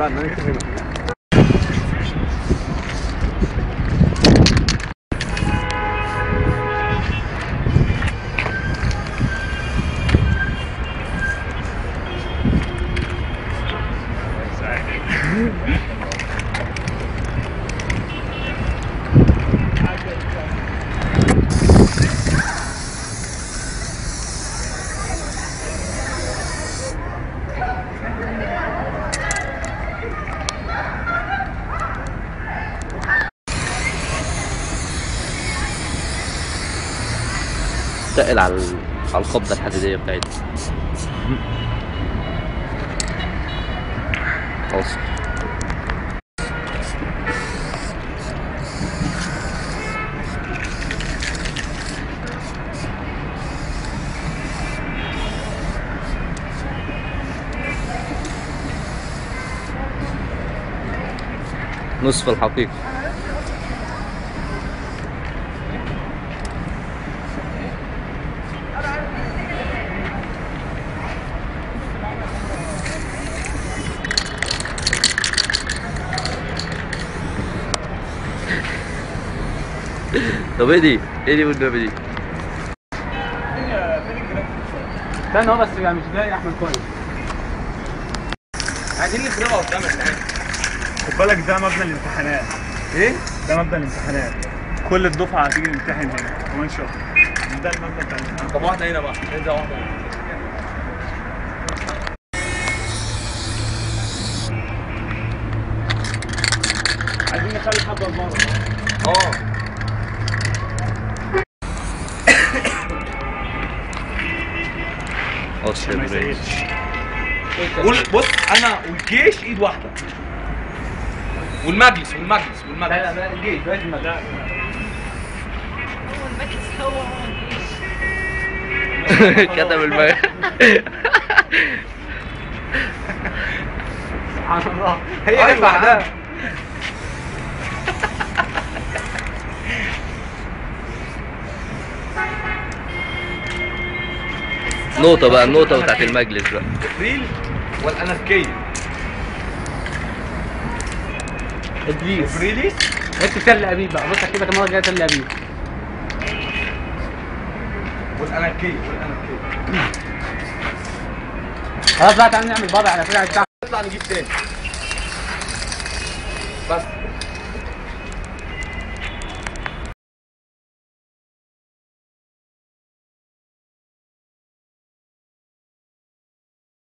اه انا نكتب تقل على ال- على الخبطه الحديديه بتاعتها خلاص نصف الحقيقة طب ايه دي؟ ايه دي والنبي دي؟ استنى هو بس يعني مش جاي احمد كويس عايزين نخربها قدام الناس خد بالك ده مبنى الامتحانات ايه؟ ده مبنى الامتحانات كل الدفعه هتيجي تمتحن هنا كمان شهر ده المبنى بتاع الامتحانات طب واحدة هنا بقى انزل واحدة هنا عايزين نخلي حبه بره اه خلاص يا ما برنس يسيبش قول بص انا والجيش ايد واحدة والمجلس والمجلس لا والمجلس لا لا الجيش بلاش المدرسة هو المجلس هو هو الجيش كتب المغ سبحان الله هي أيوة جت بعدها نقطة بقى النقطة بتاعت المجلس بقى الريل والاناركية ادريس افريلي اكتب تل ابيب بقى بص اكتبك المره الجايه تل ابيب والاناركية والاناركية خلاص بقى تعالى نعمل بابا على فكره عايز تعمل نطلع نجيب تاني بس